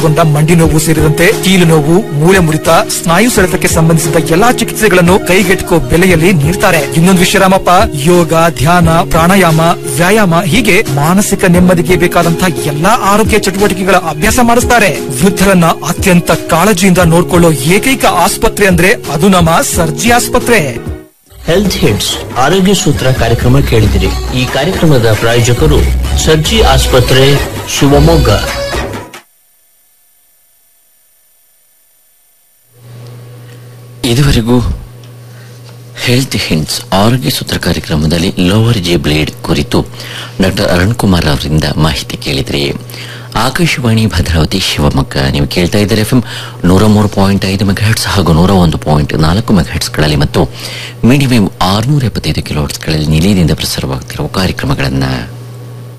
ಗೊಂಡ ಮಂಡಿ ನೋವು ಸೇರಿದಂತೆ ಕೀಲು ನೋವು ಮೂಳೆ ಮುರಿತ ಸ್ನಾಯು ಸೆಳೆತಕ್ಕೆ ಸಂಬಂಧಿಸಿದ ಎಲ್ಲಾ ಚಿಕಿತ್ಸೆಗಳನ್ನು ಕೈಗೆಟುಕೋ ಬೆಲೆಯಲ್ಲಿ ನೀಡ್ತಾರೆ ಇನ್ನೊಂದು ವಿಷಯ ರಾಮಪ್ಪ ಯೋಗ ಧ್ಯಾನ ಪ್ರಾಣಾಯಾಮ ವ್ಯಾಯಾಮ ಹೀಗೆ ಮಾನಸಿಕ ನೆಮ್ಮದಿಗೆ ಬೇಕಾದಂತಹ ಎಲ್ಲಾ ಆರೋಗ್ಯ ಚಟುವಟಿಕೆಗಳ ಅಭ್ಯಾಸ ಮಾಡಿಸ್ತಾರೆ ವೃದ್ಧರನ್ನ ಅತ್ಯಂತ ಕಾಳಜಿಯಿಂದ ನೋಡ್ಕೊಳ್ಳೋ ಏಕೈಕ ಆಸ್ಪತ್ರೆ ಅಂದ್ರೆ ಅದು ನಮ್ಮ ಸರ್ಜಿ ಆಸ್ಪತ್ರೆ ಹೆಲ್ತ್ ಹಿಟ್ಸ್ ಆರೋಗ್ಯ ಸೂತ್ರ ಕಾರ್ಯಕ್ರಮ ಕೇಳಿದಿರಿ ಈ ಕಾರ್ಯಕ್ರಮದ ಪ್ರಾಯೋಜಕರು ಸರ್ಜಿ ಆಸ್ಪತ್ರೆ ಶಿವಮೊಗ್ಗ ಇದುವರೆಗೂ ಹೆಲ್ತ್ ಹಿಂಟ್ಸ್ ಆರೋಗ್ಯ ಸೂತ್ರ ಕಾರ್ಯಕ್ರಮದಲ್ಲಿ ಲೋವರ್ ಜಿ ಬ್ಲೇಡ್ ಕುರಿತು ಡಾಕ್ಟರ್ ಅರುಣ್ ಕುಮಾರ್ ಅವರಿಂದ ಮಾಹಿತಿ ಕೇಳಿದ್ರಿ ಆಕಾಶವಾಣಿ ಭದ್ರಾವತಿ ಶಿವಮೊಗ್ಗ ನೀವು ಕೇಳ್ತಾ ಇದ್ದಾರೆ ಎಫ್ ನೂರ ಮೂರು ಪಾಯಿಂಟ್ ಐದು ಮೆಗಾಹೆಟ್ಸ್ ಹಾಗೂ ನೂರ ಒಂದು ಪಾಯಿಂಟ್ ನಾಲ್ಕು ಮೆಗಾಹೆಟ್ಸ್ಗಳಲ್ಲಿ ಮತ್ತು ಮೀಡಿಯಂ ಆರುನೂರ ಎಪ್ಪತ್ತೈದು ಕಿಲೋಹೆಟ್ಸ್ಗಳಲ್ಲಿ ನಿಲಯದಿಂದ ಪ್ರಸಾರವಾಗುತ್ತಿರುವ ಕಾರ್ಯಕ್ರಮಗಳನ್ನು